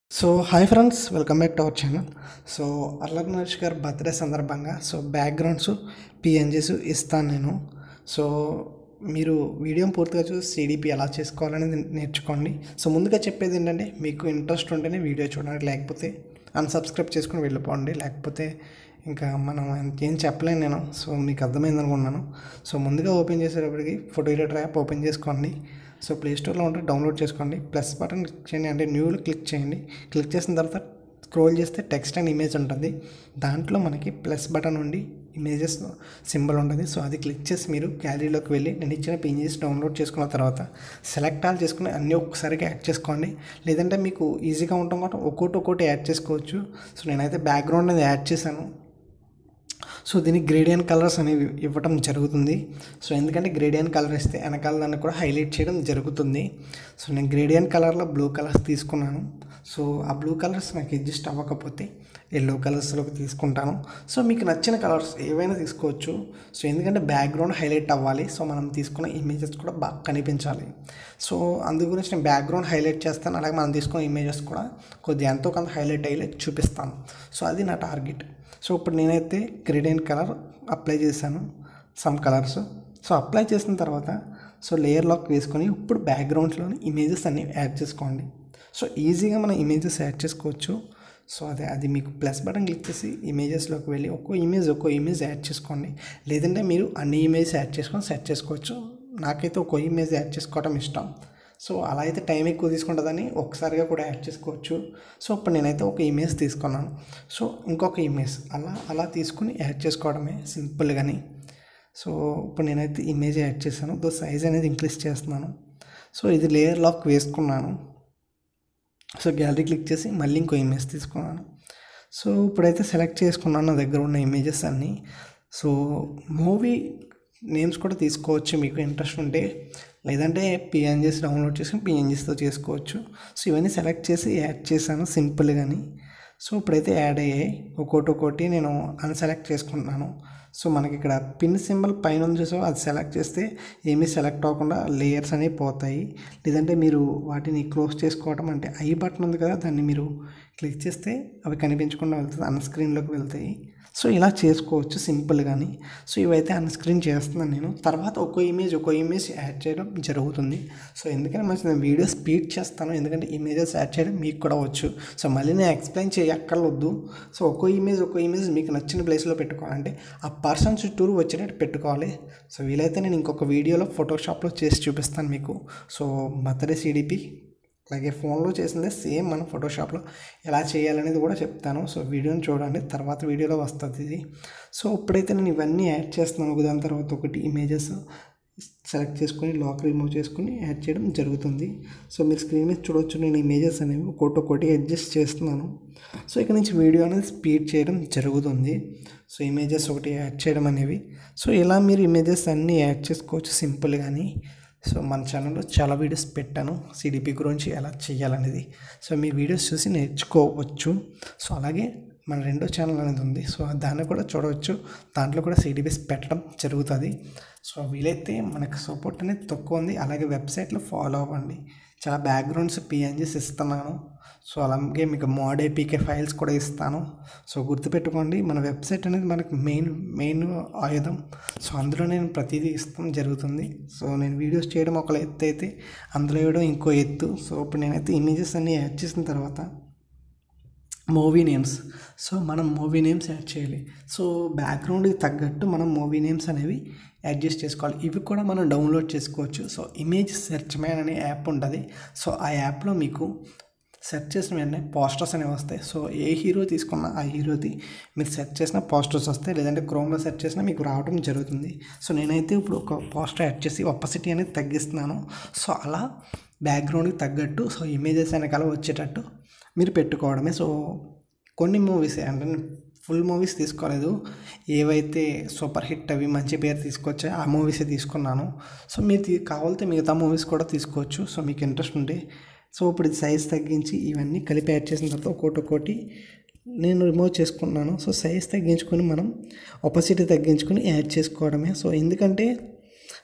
so hi friends welcome back to our channel so Allari Naresh గారి birthday సందర్భంగా so backgrounds PNGs ఇస్తాను నేను so మీరు వీడియో పూర్తిగా చూసి సిడిపి ఎలా చేసుకోవాలనేది నేర్చుకోండి సో ముందుగా చెప్పేది ఏంటంటే మీకు ఇంట్రెస్ట్ ఉంటేనే వీడియో చూడండి లేకపోతే అన్సబ్స్క్రైబ్ చేసుకుని వెళ్ళిపోండి లేకపోతే ఇంకా మనం ఏం చెప్పలేను నేను సో మీకు అర్థమైంది అనుకున్నాను సో ముందుగా ఓపెన్ చేసేటప్పటికి ఫోటో ఎడిటర్ యాప్ ఓపెన్ చేసుకోండి సో ప్లే స్టోర్లో ఉంటే డౌన్లోడ్ చేసుకోండి ప్లస్ బటన్ క్లిక్ చేయండి అంటే న్యూలో క్లిక్ చేయండి క్లిక్ చేసిన తర్వాత స్క్రోల్ చేస్తే టెక్స్ట్ అండ్ ఇమేజ్ ఉంటుంది దాంట్లో మనకి ప్లస్ బటన్ ఉండి ఇమేజెస్ సింబల్ ఉంటుంది సో అది క్లిక్ చేసి మీరు గ్యాలరీలోకి వెళ్ళి నేను ఇచ్చిన ఇమేజెస్ డౌన్లోడ్ చేసుకున్న తర్వాత సెలెక్ట్ ఆల్ చేసుకుని అన్నీ ఒక్కసారిగా యాడ్ చేసుకోండి లేదంటే మీకు ఈజీగా ఉండటం కాబట్టి ఒక్కోటి ఒక్కోటి యాడ్ చేసుకోవచ్చు సో నేనైతే బ్యాక్గ్రౌండ్ అనేది యాడ్ చేశాను సో దీనికి గ్రేడియన్ కలర్స్ అనేవి ఇవ్వటం జరుగుతుంది సో ఎందుకంటే గ్రేడియన్ కలర్ ఇస్తే వెనకాల దాన్ని కూడా హైలైట్ చేయడం జరుగుతుంది సో నేను గ్రేడియన్ కలర్లో బ్లూ కలర్స్ తీసుకున్నాను సో ఆ బ్లూ కలర్స్ నాకు అడ్జస్ట్ అవ్వకపోతే ఎల్లో కలర్స్లోకి తీసుకుంటాను సో మీకు నచ్చిన కలర్స్ ఏవైనా తీసుకోవచ్చు సో ఎందుకంటే బ్యాక్గ్రౌండ్ హైలైట్ అవ్వాలి సో మనం తీసుకున్న ఇమేజెస్ కూడా బాగా కనిపించాలి సో అందు గురించి నేను బ్యాక్గ్రౌండ్ హైలైట్ చేస్తాను అలాగే మనం తీసుకున్న ఇమేజెస్ కూడా కొద్దిగా ఎంతో కొంత హైలైట్ అయ్యి చూపిస్తాను సో అది నా టార్గెట్ సో ఇప్పుడు నేనైతే గ్రేడియన్ కలర్ అప్లై చేశాను సమ్ కలర్స్ సో అప్లై చేసిన తర్వాత సో లేయర్ లాక్ వేసుకొని ఇప్పుడు బ్యాక్గ్రౌండ్స్లోని ఇమేజెస్ అన్ని యాడ్ చేసుకోండి సో ఈజీగా మనం ఇమేజెస్ యాడ్ చేసుకోవచ్చు సో అదే అది మీకు ప్లస్ బటన్ క్లిక్ చేసి ఇమేజెస్లోకి వెళ్ళి ఒక్కో ఇమేజ్ ఒక్కో ఇమేజ్ యాడ్ చేసుకోండి లేదంటే మీరు అన్ని ఇమేజ్ యాడ్ చేసుకొని సెట్ చేసుకోవచ్చు నాకైతే ఒక్కో ఇమేజ్ యాడ్ చేసుకోవడం ఇష్టం సో అలా అయితే టైం ఎక్కువ తీసుకుంటుందని ఒకసారిగా కూడా యాడ్ చేసుకోవచ్చు సో ఇప్పుడు నేనైతే ఒక ఇమేజ్ తీసుకున్నాను సో ఇంకొక ఇమేజ్ అలా అలా తీసుకుని యాడ్ చేసుకోవడమే సింపుల్గాని సో ఇప్పుడు నేనైతే ఇమేజ్ యాడ్ చేశాను దో సైజ్ అనేది ఇంక్రీజ్ చేస్తున్నాను సో ఇది లేయర్ లాక్ వేసుకున్నాను సో గ్యాలరీ క్లిక్ చేసి మళ్ళీ ఇంకో ఇమేజ్ తీసుకున్నాను సో ఇప్పుడైతే సెలెక్ట్ చేసుకున్నాను నా దగ్గర ఉన్న ఇమేజెస్ అన్నీ సో మూవీ నేమ్స్ కూడా తీసుకోవచ్చు మీకు ఇంట్రెస్ట్ ఉంటే లేదంటే పిఎన్జీస్ డౌన్లోడ్ చేసుకుని పిఎన్జీస్తో చేసుకోవచ్చు సో ఇవన్నీ సెలెక్ట్ చేసి యాడ్ చేశాను సింపుల్ కానీ సో ఇప్పుడైతే యాడ్ అయ్యాయి ఒక్కోటి ఒక్కోటి నేను అన్సెలెక్ట్ చేసుకుంటున్నాను సో మనకి ఇక్కడ పిన్ సింబల్ పైన ఉంది చూసో అది సెలెక్ట్ చేస్తే ఏమీ సెలెక్ట్ అవ్వకుండా లేయర్స్ అనేవి పోతాయి లేదంటే మీరు వాటిని క్లోజ్ చేసుకోవడం అంటే ఐ బటన్ ఉంది కదా దాన్ని మీరు క్లిక్ చేస్తే అవి కనిపించకుండా వెళ్తుంది అన్ స్క్రీన్లోకి వెళ్తాయి సో ఇలా చేసుకోవచ్చు సింపుల్ కానీ సో ఇవైతే అన్ స్క్రీన్ చేస్తున్నాను నేను తర్వాత ఒక్కో ఇమేజ్ ఒక్కో ఇమేజ్ యాడ్ చేయడం జరుగుతుంది సో ఎందుకంటే మంచి నేను వీడియో స్పీడ్ చేస్తాను ఎందుకంటే ఇమేజెస్ యాడ్ చేయడం మీకు కూడా వచ్చు సో మళ్ళీ నేను ఎక్స్ప్లెయిన్ చేయక్కర్లొద్దు సో ఒక్కో ఇమేజ్ ఒక్కో ఇమేజ్ మీకు నచ్చిన ప్లేస్లో పెట్టుకోవాలంటే ఆ పర్సన్ చుట్టూరు వచ్చేటట్టు పెట్టుకోవాలి సో వీలైతే నేను ఇంకొక వీడియోలో ఫోటోషాప్లో చేసి చూపిస్తాను మీకు సో బర్త్డే సిడిపి అలాగే ఫోన్లో చేసిందే సేమ్ మనం ఫోటోషాప్లో ఎలా చేయాలనేది కూడా చెప్తాను సో వీడియోని చూడండి తర్వాత వీడియోలో వస్తుంది ఇది సో ఇప్పుడైతే నేను ఇవన్నీ యాడ్ చేస్తున్నాను దాని తర్వాత ఒకటి ఇమేజెస్ సెలెక్ట్ చేసుకొని లాక్ రిమూవ్ చేసుకొని యాడ్ చేయడం జరుగుతుంది సో మీరు స్క్రీన్ మీద చూడవచ్చు నేను ఇమేజెస్ అనేవి ఒక్కొక్కటి ఒకటి అడ్జస్ట్ చేస్తున్నాను సో ఇక్కడ నుంచి వీడియో అనేది స్పీడ్ చేయడం జరుగుతుంది సో ఇమేజెస్ ఒకటి యాడ్ చేయడం అనేవి సో ఇలా మీరు ఇమేజెస్ అన్నీ యాడ్ చేసుకోవచ్చు సింపుల్ కానీ సో మన ఛానల్లో చాలా వీడియోస్ పెట్టాను సిడిపి గురించి ఎలా చేయాలనేది సో మీ వీడియోస్ చూసి నేర్చుకోవచ్చు సో అలాగే మన రెండో ఛానల్ అనేది ఉంది సో దాన్ని కూడా చూడవచ్చు దాంట్లో కూడా సిడిపిస్ పెట్టడం జరుగుతుంది సో వీలైతే మనకు సపోర్ట్ అనేది తక్కువ ఉంది అలాగే వెబ్సైట్లో ఫాలో అవ్వండి చాలా బ్యాక్గ్రౌండ్స్ పిఎన్జీస్ ఇస్తున్నాను సో అలాగే మీకు మోడ్ ఏపీకే ఫైల్స్ కూడా ఇస్తాను సో గుర్తుపెట్టుకోండి మన వెబ్సైట్ అనేది మనకు మెయిన్ మెయిన్ ఆయుధం సో అందులో నేను ప్రతిదీ ఇస్తాం జరుగుతుంది సో నేను వీడియోస్ చేయడం ఒక ఎత్తు అయితే అందులో వేయడం ఇంకో ఎత్తు సో ఇప్పుడు నేనైతే ఇమేజెస్ అన్నీ యాడ్ చేసిన తర్వాత మూవీ నేమ్స్ సో మనం మూవీ నేమ్స్ యాడ్ చేయాలి సో బ్యాక్గ్రౌండ్కి తగ్గట్టు మనం మూవీ నేమ్స్ అనేవి అడ్జస్ట్ చేసుకోవాలి ఇవి కూడా మనం డౌన్లోడ్ చేసుకోవచ్చు సో ఇమేజ్ సెర్చ్ మ్యాన్ అనే యాప్ ఉంటుంది సో ఆ యాప్లో మీకు సెర్చ్ చేసిన వెంటనే పోస్టర్స్ అనేవి వస్తాయి సో ఏ హీరో తీసుకున్న ఆ హీరోది మీరు సెర్చ్ చేసిన పోస్టర్స్ వస్తాయి లేదంటే క్రోమ్లో సెర్చ్ చేసినా మీకు రావడం జరుగుతుంది సో నేనైతే ఇప్పుడు ఒక పోస్టర్ యాడ్ చేసి ఒప్పసిటీ అనేది తగ్గిస్తున్నాను సో అలా బ్యాక్గ్రౌండ్కి తగ్గట్టు సో ఇమేజెస్ వెనకాల వచ్చేటట్టు మీరు పెట్టుకోవడమే సో కొన్ని మూవీస్ అంటే ఫుల్ మూవీస్ తీసుకోలేదు ఏవైతే సూపర్ హిట్ అవి మంచి పేరు తీసుకొచ్చా ఆ మూవీసే తీసుకున్నాను సో మీరు కావాలితే మిగతా మూవీస్ కూడా తీసుకోవచ్చు సో మీకు ఇంట్రెస్ట్ ఉంటే సో ఇప్పుడు సైజ్ తగ్గించి ఇవన్నీ కలిపి యాడ్ చేసిన తర్వాత ఒక్కోటి ఒక్కోటి నేను రిమూవ్ చేసుకున్నాను సో సైజ్ తగ్గించుకొని మనం ఒపసిటీ తగ్గించుకొని యాడ్ చేసుకోవడమే సో ఎందుకంటే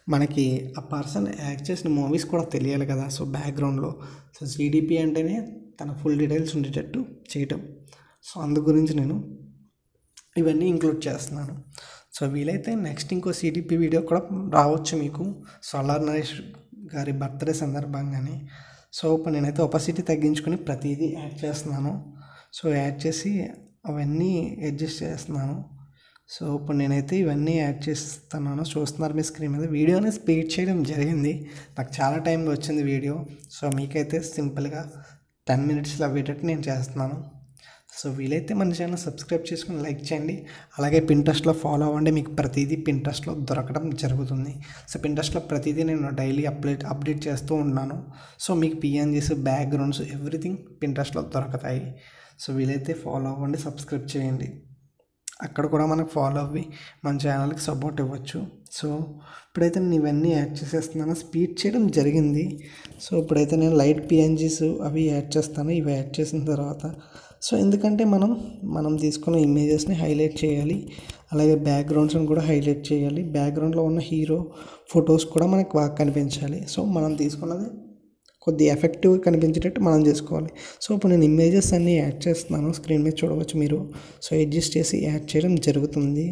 మనకి ఆ పర్సన్ యాక్ట్ చేసిన మూవీస్ కూడా తెలియాలి కదా సో బ్యాక్గ్రౌండ్లో సో సిడిపి అంటేనే తన ఫుల్ డీటెయిల్స్ ఉండేటట్టు చేయటం సో అందు గురించి నేను ఇవన్నీ ఇంక్లూడ్ చేస్తున్నాను సో వీలైతే నెక్స్ట్ ఇంకో సిడిపి వీడియో కూడా రావచ్చు మీకు సోలార్ నరేష్ గారి బర్త్డే సందర్భంగానే సో ఇప్పుడు నేనైతే ఒపాసిటీ తగ్గించుకొని ప్రతిదీ యాడ్ చేస్తున్నాను సో యాడ్ చేసి అవన్నీ అడ్జస్ట్ చేస్తున్నాను సో ఇప్పుడు నేనైతే ఇవన్నీ యాడ్ చేస్తున్నాను చూస్తున్నారు మీ స్క్రీన్ మీద వీడియోని స్పీడ్ చేయడం జరిగింది నాకు చాలా టైం వచ్చింది వీడియో సో మీకైతే సింపుల్గా టెన్ మినిట్స్లో అవ్వేటట్టు నేను చేస్తున్నాను సో వీలైతే మన ఛానల్ సబ్స్క్రైబ్ చేసుకుని లైక్ చేయండి అలాగే పింట్రెస్ట్లో ఫాలో అవ్వండి మీకు ప్రతిదీ పింట్రెస్ట్లో దొరకడం జరుగుతుంది సో పింట్రెస్ట్లో ప్రతిదీ నేను డైలీ అప్డేట్ అప్డేట్ చేస్తూ ఉన్నాను సో మీకు పిఎన్జీస్ బ్యాక్గ్రౌండ్స్ ఎవ్రీథింగ్ పింట్రెస్ట్లో దొరుకుతాయి సో వీలైతే ఫాలో అవ్వండి సబ్స్క్రైబ్ చేయండి అక్కడ కూడా మనకు ఫాలో అవ్వి మన ఛానల్కి సపోర్ట్ ఇవ్వచ్చు సో ఇప్పుడైతే నేను ఇవన్నీ యాడ్ చేసేస్తున్నాను స్పీడ్ చేయడం జరిగింది సో ఇప్పుడైతే నేను లైట్ పిఎన్జీస్ అవి యాడ్ చేస్తాను ఇవి యాడ్ చేసిన తర్వాత సో ఎందుకంటే మనం మనం తీసుకున్న ఇమేజెస్ని హైలైట్ చేయాలి అలాగే బ్యాక్గ్రౌండ్స్ని కూడా హైలైట్ చేయాలి బ్యాక్గ్రౌండ్లో ఉన్న హీరో ఫొటోస్ కూడా మనకు బాగా కనిపించాలి సో మనం తీసుకున్నది కొద్ది ఎఫెక్టివ్గా కనిపించేటట్టు మనం చేసుకోవాలి సో ఇప్పుడు నేను ఇమేజెస్ అన్నీ యాడ్ చేస్తున్నాను స్క్రీన్ మీద చూడవచ్చు మీరు సో అడ్జస్ట్ చేసి యాడ్ చేయడం జరుగుతుంది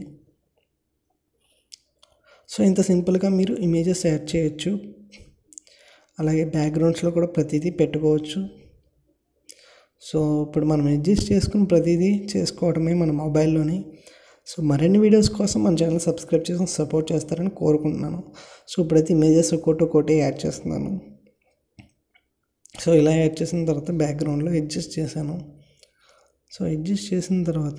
సో ఇంత సింపుల్గా మీరు ఇమేజెస్ యాడ్ చేయొచ్చు అలాగే బ్యాక్గ్రౌండ్స్లో కూడా ప్రతిదీ పెట్టుకోవచ్చు సో ఇప్పుడు మనం అడ్జస్ట్ చేసుకుని ప్రతిదీ చేసుకోవడమే మన మొబైల్లోని సో మరిన్ని వీడియోస్ కోసం మన ఛానల్ సబ్స్క్రైబ్ చేసి సపోర్ట్ చేస్తారని కోరుకుంటున్నాను సో ఇప్పుడైతే ఇమేజెస్ ఒక్కోటి ఒక్కోటి యాడ్ చేస్తున్నాను సో ఇలా యాడ్ చేసిన తర్వాత బ్యాక్గ్రౌండ్లో అడ్జస్ట్ చేశాను సో అడ్జస్ట్ చేసిన తర్వాత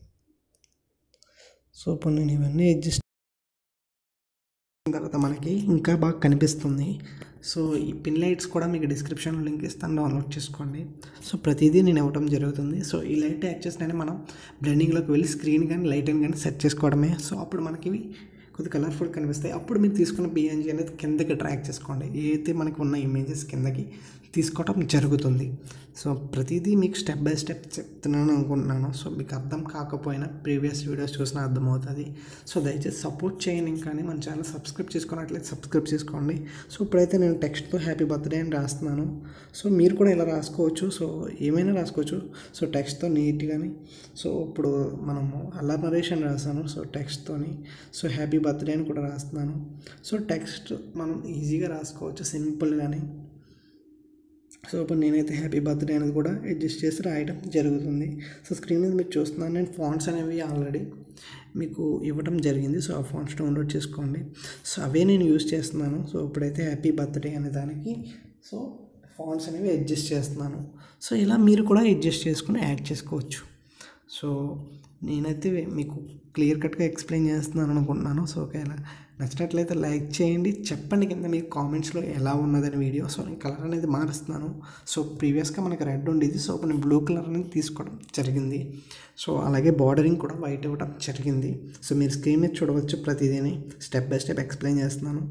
సో ఇప్పుడు నేను ఇవన్నీ అడ్జస్ట్ తర్వాత మనకి ఇంకా బాగా కనిపిస్తుంది సో ఈ పిన్ లైట్స్ కూడా మీకు డిస్క్రిప్షన్లో లింక్ ఇస్తాను డౌన్లోడ్ చేసుకోండి సో ప్రతిదీ నేను ఇవ్వడం జరుగుతుంది సో ఈ లైట్ యాడ్ చేసినట్టే మనం బ్లెండింగ్లోకి వెళ్ళి స్క్రీన్ కానీ లైటింగ్ కానీ సెట్ చేసుకోవడమే సో అప్పుడు మనకి ఇవి కొద్ది కలర్ఫుల్ కనిపిస్తాయి అప్పుడు మీరు తీసుకున్న బిఎన్జీ అనేది కిందకి ట్రాక్ చేసుకోండి ఏదైతే మనకు ఉన్న ఇమేజెస్ కిందకి తీసుకోవటం జరుగుతుంది సో ప్రతిదీ మీకు స్టెప్ బై స్టెప్ చెప్తున్నాను అనుకుంటున్నాను సో మీకు అర్థం కాకపోయినా ప్రీవియస్ వీడియోస్ చూసినా అర్థమవుతుంది సో దయచేసి సపోర్ట్ చేయండి ఇంకా మన ఛానల్ సబ్స్క్రైబ్ చేసుకున్నట్లయితే సబ్స్క్రైబ్ చేసుకోండి సో ఇప్పుడైతే నేను టెక్స్ట్తో హ్యాపీ బర్త్డే అని రాస్తున్నాను సో మీరు కూడా ఇలా రాసుకోవచ్చు సో ఏమైనా రాసుకోవచ్చు సో టెక్స్ట్తో నీట్గాని సో ఇప్పుడు మనము అల్లా నరేష్ అని రాసాను సో టెక్స్ట్తోని సో హ్యాపీ బర్త్డే అని కూడా రాస్తున్నాను సో టెక్స్ట్ మనం ఈజీగా రాసుకోవచ్చు సింపుల్గానే సో ఇప్పుడు నేనైతే హ్యాపీ బర్త్డే అనేది కూడా అడ్జస్ట్ చేసి రాయడం జరుగుతుంది సో స్క్రీన్ మీద మీరు చూస్తున్నాను నేను ఫాంట్స్ అనేవి ఆల్రెడీ మీకు ఇవ్వడం జరిగింది సో ఆ ఫాంట్స్ డౌన్లోడ్ చేసుకోండి సో అవే నేను యూజ్ చేస్తున్నాను సో ఇప్పుడైతే హ్యాపీ బర్త్డే అనే దానికి సో ఫాంట్స్ అనేవి అడ్జస్ట్ చేస్తున్నాను సో ఇలా మీరు కూడా అడ్జస్ట్ చేసుకుని యాడ్ చేసుకోవచ్చు సో నేనైతే మీకు క్లియర్ కట్గా ఎక్స్ప్లెయిన్ చేస్తున్నాను అనుకుంటున్నాను సో ఒకవేళ నచ్చినట్లయితే లైక్ చేయండి చెప్పండి కింద మీకు కామెంట్స్లో ఎలా ఉన్నదని వీడియో సో నేను కలర్ అనేది మారుస్తున్నాను సో ప్రీవియస్గా మనకి రెడ్ ఉండేది సో ఇప్పుడు నేను బ్లూ కలర్ అనేది తీసుకోవడం జరిగింది సో అలాగే బార్డరింగ్ కూడా వైట్ ఇవ్వడం జరిగింది సో మీరు స్క్రీన్ మీద చూడవచ్చు ప్రతిదీని స్టెప్ బై స్టెప్ ఎక్స్ప్లెయిన్ చేస్తున్నాను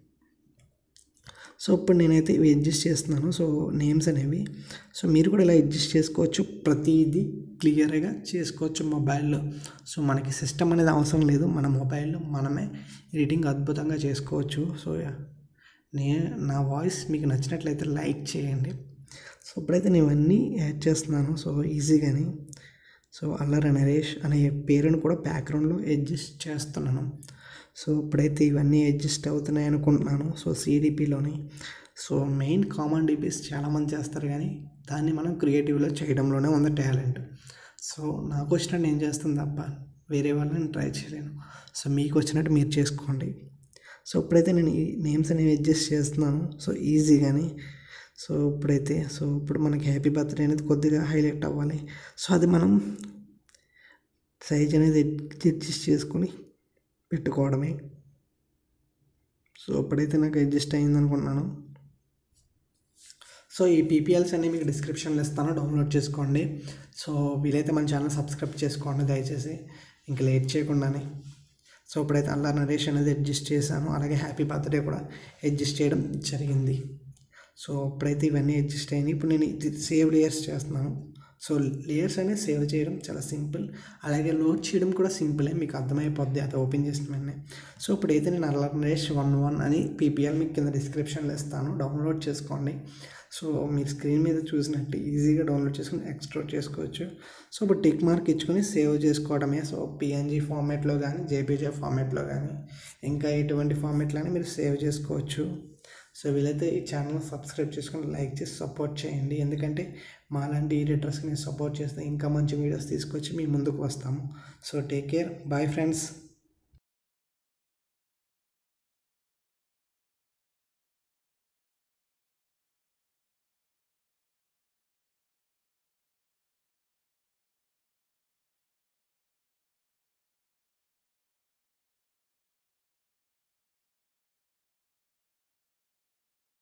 సో ఇప్పుడు నేనైతే ఇవి అడ్జస్ట్ చేస్తున్నాను సో నేమ్స్ అనేవి సో మీరు కూడా ఇలా అడ్జస్ట్ చేసుకోవచ్చు ప్రతిదీ క్లియర్గా చేసుకోవచ్చు మొబైల్లో సో మనకి సిస్టమ్ అనేది అవసరం లేదు మన మొబైల్లో మనమే ఎడిటింగ్ అద్భుతంగా చేసుకోవచ్చు సో నే నా వాయిస్ మీకు నచ్చినట్లయితే లైక్ చేయండి సో ఇప్పుడైతే నేను ఇవన్నీ యాడ్ చేస్తున్నాను సో ఈజీగాని సో అల్లరి నరేష్ అనే పేరును కూడా బ్యాక్గ్రౌండ్లో అడ్జస్ట్ చేస్తున్నాను సో ఇప్పుడైతే ఇవన్నీ అడ్జస్ట్ అవుతున్నాయి అనుకుంటున్నాను సో సిడిపిలోని సో మెయిన్ కామన్ డిపిస్ చాలామంది చేస్తారు కానీ దాన్ని మనం క్రియేటివ్లో చేయడంలోనే ఉంది టాలెంట్ సో నాకు వచ్చినట్టు నేను చేస్తుంది తప్ప వేరే వాళ్ళని ట్రై చేయలేను సో మీకు వచ్చినట్టు మీరు చేసుకోండి సో ఇప్పుడైతే నేను ఈ నేమ్స్ అనేవి అడ్జస్ట్ చేస్తున్నాను సో ఈజీగాని సో ఇప్పుడైతే సో ఇప్పుడు మనకి హ్యాపీ బర్త్డే అనేది కొద్దిగా హైలైట్ అవ్వాలి సో అది మనం సైజ్ అనేది అడ్జస్ట్ చేసుకొని పెట్టుకోవడమే సో ఇప్పుడైతే నాకు అడ్జస్ట్ అయింది అనుకుంటున్నాను సో ఈ పీపీఎల్స్ అన్ని మీకు డిస్క్రిప్షన్లో ఇస్తాను డౌన్లోడ్ చేసుకోండి సో వీలైతే మన ఛానల్ సబ్స్క్రైబ్ చేసుకోండి దయచేసి ఇంక లేట్ చేయకుండానే సో ఇప్పుడైతే అల్లా నరేష్ అనేది అడ్జస్ట్ చేశాను అలాగే హ్యాపీ బర్త్డే కూడా అడ్జస్ట్ చేయడం జరిగింది సో ఇప్పుడైతే ఇవన్నీ అడ్జస్ట్ అయ్యింది ఇప్పుడు నేను ఇది సేవ్ లేయర్స్ చేస్తున్నాను సో లేయర్స్ అనేది సేవ్ చేయడం చాలా సింపుల్ అలాగే లోడ్ చేయడం కూడా సింపులే మీకు అర్థమైపోద్ది అది ఓపెన్ చేసిన వెంటనే సో ఇప్పుడైతే నేను అల్లర్ నరేష్ వన్ వన్ అని పీపీఎల్ మీకు కింద డిస్క్రిప్షన్లో ఇస్తాను డౌన్లోడ్ చేసుకోండి సో మీరు స్క్రీన్ మీద చూసినట్టు ఈజీగా డౌన్లోడ్ చేసుకుని ఎక్స్ట్రోడ్ చేసుకోవచ్చు సో ఇప్పుడు టిక్ మార్క్ ఇచ్చుకొని సేవ్ చేసుకోవడమే సో పిఎన్జీ ఫార్మాట్లో కానీ జేపీజే ఫార్మాట్లో కానీ ఇంకా ఎటువంటి ఫార్మాట్లో కానీ మీరు సేవ్ చేసుకోవచ్చు సో వీలైతే ఈ ఛానల్ సబ్స్క్రైబ్ చేసుకొని లైక్ చేసి సపోర్ట్ చేయండి ఎందుకంటే మాలాంటి ఎడిటర్స్కి మేము సపోర్ట్ చేస్తే ఇంకా మంచి వీడియోస్ తీసుకొచ్చి మీ ముందుకు వస్తాము so take care bye friends